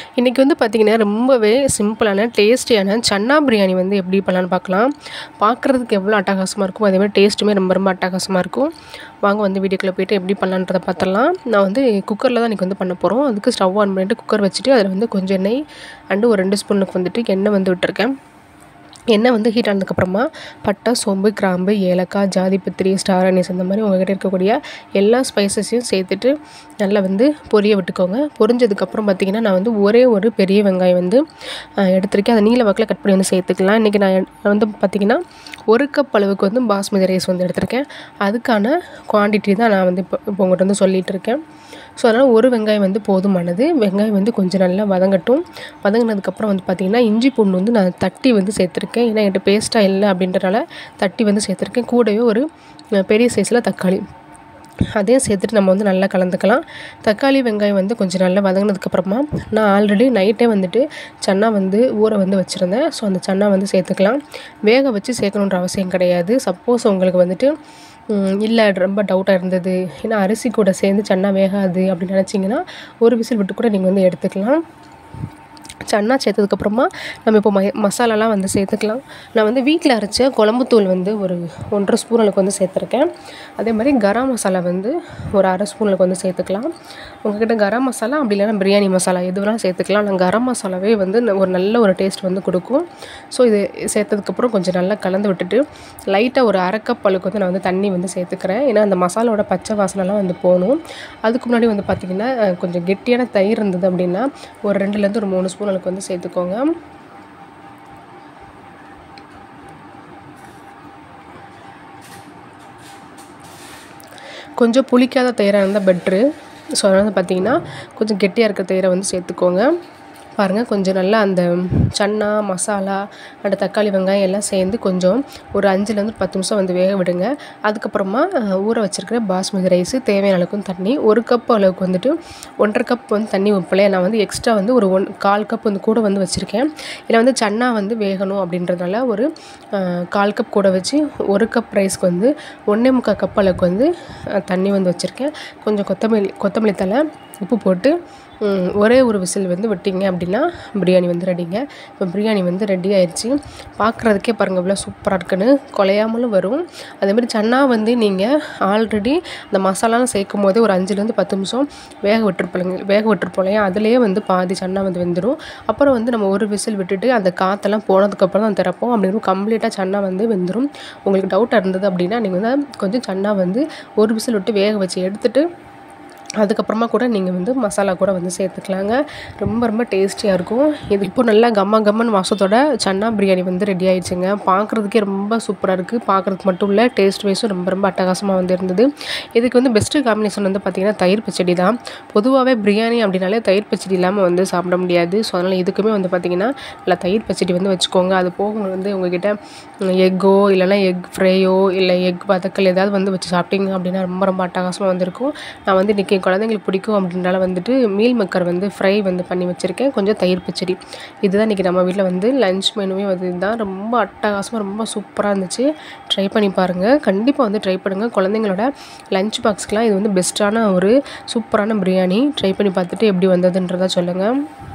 இன்றைக்கி வந்து பார்த்திங்கன்னா ரொம்பவே சிம்பிளான டேஸ்டியான சன்னா பிரியாணி வந்து எப்படி பண்ணலான்னு பார்க்கலாம் பார்க்குறதுக்கு எவ்வளோ அட்டகாசமாக இருக்கும் அதேமாதிரி டேஸ்ட்டுமே ரொம்ப ரொம்ப அட்டகாசமாக இருக்கும் வாங்க வந்து வீடியோக்குள்ளே போய்ட்டு எப்படி பண்ணலான்றதை பார்த்துடலாம் நான் வந்து குக்கரில் தான் இன்றைக்கி வந்து பண்ண போகிறோம் அதுக்கு ஸ்டவ் ஆன் பண்ணிட்டு குக்கர் வச்சுட்டு அதில் வந்து கொஞ்சம் எண்ணெய் அண்டு ஒரு ரெண்டு ஸ்பூனுக்கு வந்துட்டு எண்ணெய் வந்து விட்டுருக்கேன் எண்ணெய் வந்து ஹீட் ஆனதுக்கப்புறமா பட்டை சோம்பு கிராம்பு ஏலக்காய் ஜாதிபத்திரி ஸ்டார் அனீஸ் அந்த மாதிரி உங்கள்கிட்ட இருக்கக்கூடிய எல்லா ஸ்பைசஸையும் சேர்த்துட்டு நல்லா வந்து பொரிய விட்டுக்கோங்க பொரிஞ்சதுக்கப்புறம் பார்த்திங்கன்னா நான் வந்து ஒரே ஒரு பெரிய வெங்காயம் வந்து அஹ், எடுத்திருக்கேன் அதை நீல வாக்கில் கட் பண்ணி வந்து சேர்த்துக்கலாம் இன்றைக்கி நான் நான் வந்து பார்த்திங்கன்னா ஒரு கப் அளவுக்கு வந்து பாஸ்மதி ரைஸ் வந்து எடுத்திருக்கேன் அதுக்கான குவான்டிட்டி தான் நான் வந்து இப்போ இப்போ உங்கள்கிட்ட வந்து சொல்லிகிட்டு இருக்கேன் ஸோ அதனால் ஒரு வெங்காயம் வந்து போதுமானது வெங்காயம் வந்து கொஞ்சம் நல்லா வதங்கட்டும் வதங்கினதுக்கப்புறம் வந்து பார்த்திங்கன்னா இஞ்சி பூண்டு வந்து நான் தட்டி வந்து சேர்த்துருக்கேன் ஏன்னா என்கிட்ட பேஸ்ட்டாக இல்லை அப்படின்றனால தட்டி வந்து சேர்த்துருக்கேன் கூடவே ஒரு அஹ், பெரிய சைஸில் தக்காளி அதையும் சேர்த்துட்டு நம்ம வந்து நல்லா கலந்துக்கலாம் தக்காளி வெங்காயம் வந்து கொஞ்சம் நல்லா வதங்கினதுக்கப்புறமா நான் ஆல்ரெடி நைட்டே வந்துட்டு சன்னா வந்து ஊற வந்து வச்சுருந்தேன் ஸோ அந்த சன்னா வந்து சேர்த்துக்கலாம் வேக வச்சு சேர்க்கணுன்ற அவசியம் கிடையாது சப்போஸ் உங்களுக்கு வந்துட்டு ம், இல்லை ரொம்ப டவுட்டாக இருந்தது ஏன்னா அரிசி கூட சேர்ந்து சன்னா வேகாது அப்படின்னு நினச்சிங்கன்னா ஒரு விசில் விட்டு கூட நீங்கள் வந்து எடுத்துக்கலாம் சன்னா சேர்த்ததுக்கப்புறமா நம்ம இப்போ ம மசாலாலாம் வந்து சேர்த்துக்கலாம் நான் வந்து வீட்டில் அரைச்ச குழம்புத்தூள் வந்து ஒரு ஒன்றரை ஸ்பூன் அளவுக்கு வந்து சேர்த்துருக்கேன் அதே மாதிரி கரம் மசாலா வந்து ஒரு அரை ஸ்பூன் அளவுக்கு வந்து சேர்த்துக்கலாம் உங்ககிட்ட கரம் மசாலா அப்படி இல்லைன்னா பிரியாணி மசாலா எது வேணாலும் சேர்த்துக்கலாம் நான் கரம் மசாலாவே வந்து ந- ஒரு நல்ல ஒரு டேஸ்ட் வந்து கொடுக்கும் ஸோ இது சேர்த்ததுக்கப்புறம் கொஞ்சம் நல்லா கலந்து விட்டுட்டு லைட்டாக ஒரு அரை கப் அளவுக்கு வந்து நான் வந்து தண்ணி வந்து சேர்த்துக்கிறேன் ஏன்னா அந்த மசாலாவோட பச்சை வாசனைலாம் வந்து போகணும் அதுக்கு முன்னாடி வந்து பார்த்திங்கன்னா அஹ், கொஞ்சம் கெட்டியான தயிர் இருந்தது அப்படின்னா ஒரு ரெண்டுலேருந்து ஒரு மூணு ஸ்பூன் அளவுக்கு வந்து சேர்த்துக்கோங்க கொஞ்சம் புளிக்காத தயிராக இருந்தால் பெட்ரு ஸோ அதனால் வந்து பார்த்திங்கன்னா கொஞ்சம் கெட்டியாக இருக்க தயிரை வந்து சேர்த்துக்கோங்க பாருங்கள் கொஞ்சம் நல்லா அந்த சன்னா மசாலா அந்த தக்காளி வெங்காயம் எல்லாம் சேர்ந்து கொஞ்சம் ஒரு அஞ்சுலேருந்து பத்து நிமிஷம் வந்து வேக விடுங்க அதுக்கப்புறமா அஹ், ஊற வச்சிருக்கிற பாஸ்மதி ரைஸு தேவையான அளவுக்கு தண்ணி ஒரு கப் அளவுக்கு வந்துட்டு ஒன்றரை கப் வந்து தண்ணி வைப்பலையே நான் வந்து எக்ஸ்ட்ரா வந்து ஒரு ஒன் கால் கப் வந்து கூட வந்து வச்சுருக்கேன் இதில் வந்து சன்னா வந்து வேகணும் அப்படின்றதுனால ஒரு அஹ், கால் கப் கூட வச்சு ஒரு கப் ரைஸ்க்கு வந்து ஒன்றே முக்கால் கப் அளவுக்கு வந்து அஹ், தண்ணி வந்து வச்சுருக்கேன் கொஞ்சம் கொத்தமல்லி கொத்தமல்லி தழை உப்பு போட்டு ம், ஒரே ஒரு விசில் வந்து விட்டிங்க அப்படின்னா பிரியாணி வந்து ரெடிங்க இப்போ பிரியாணி வந்து ரெடி ஆயிடுச்சு பார்க்குறதுக்கே பாருங்கள் இவ்வளோ சூப்பராக இருக்குன்னு குலையாமலும் வரும் அதேமாதிரி சன்னா வந்து நீங்கள் ஆல்ரெடி அந்த மசாலாலாம் சேர்க்கும் போதே ஒரு அஞ்சுலேருந்து பத்து நிமிஷம் வேக விட்டுருப்பீங்க வேக விட்டுருப்போம் இல்லையா அதுலேயே வந்து பாதி சன்னா வந்து வெந்துடும் அப்புறம் வந்து நம்ம ஒரு விசில் விட்டுட்டு அந்த காற்றெல்லாம் போனதுக்கப்புறம் தான் திறப்போம் அப்படின்னு கம்ப்ளீட்டாக சன்னா வந்து வெந்துடும் உங்களுக்கு டவுட்டாக இருந்தது அப்படின்னா நீங்கள் வந்து கொஞ்சம் சன்னா வந்து ஒரு விசில் விட்டு வேக வச்சு எடுத்துட்டு அதுக்கப்புறமா கூட நீங்கள் வந்து மசாலா கூட வந்து சேர்த்துக்கலாங்க ரொம்ப ரொம்ப டேஸ்டியாக இருக்கும் இது இப்போ நல்லா கம்ம கம்மன் வாசத்தோட சன்னா பிரியாணி வந்து ரெடி ஆயிடுச்சுங்க பார்க்குறதுக்கே ரொம்ப சூப்பராக இருக்குது பார்க்குறதுக்கு மட்டும் இல்லை டேஸ்ட் வைஸும் ரொம்ப ரொம்ப அட்டகாசமாக வந்து இருந்தது இதுக்கு வந்து பெஸ்ட்டு காம்பினேஷன் வந்து பார்த்திங்கன்னா தயிர் பச்சடி தான் பொதுவாகவே பிரியாணி அப்படின்னாலே தயிர் பச்சடி இல்லாமல் வந்து சாப்பிட முடியாது ஸோ அதனால் இதுக்குமே வந்து பார்த்திங்கன்னா நல்லா தயிர் பச்சடி வந்து வச்சுக்கோங்க அது போக வந்து உங்ககிட்ட எக்கோ இல்லைன்னா எக் ஃப்ரையோ இல்லை எக் வதக்கல் ஏதாவது வந்து வச்சு சாப்பிட்டீங்க அப்படின்னா ரொம்ப ரொம்ப அட்டகாசமாக வந்திருக்கும் நான் வந்து இன்றைக்கி குழந்தைங்களுக்கு பிடிக்கும் அப்படின்றனால வந்துட்டு மீல் மக்கர் வந்து ஃப்ரை வந்து பண்ணி வச்சுருக்கேன் கொஞ்சம் தயிர் பச்சடி இதுதான் இன்றைக்கி நம்ம வீட்டில் வந்து லஞ்ச் மெனுவே வந்து இதுதான் ரொம்ப அட்டகாசமாக ரொம்ப சூப்பராக இருந்துச்சு ட்ரை பண்ணி பாருங்கள் கண்டிப்பாக வந்து ட்ரை பண்ணுங்கள் குழந்தைங்களோட லஞ்ச் பாக்ஸ்க்கெலாம் இது வந்து பெஸ்ட்டான ஒரு சூப்பரான பிரியாணி ட்ரை பண்ணி பார்த்துட்டு எப்படி வந்ததுன்றதை சொல்லுங்கள்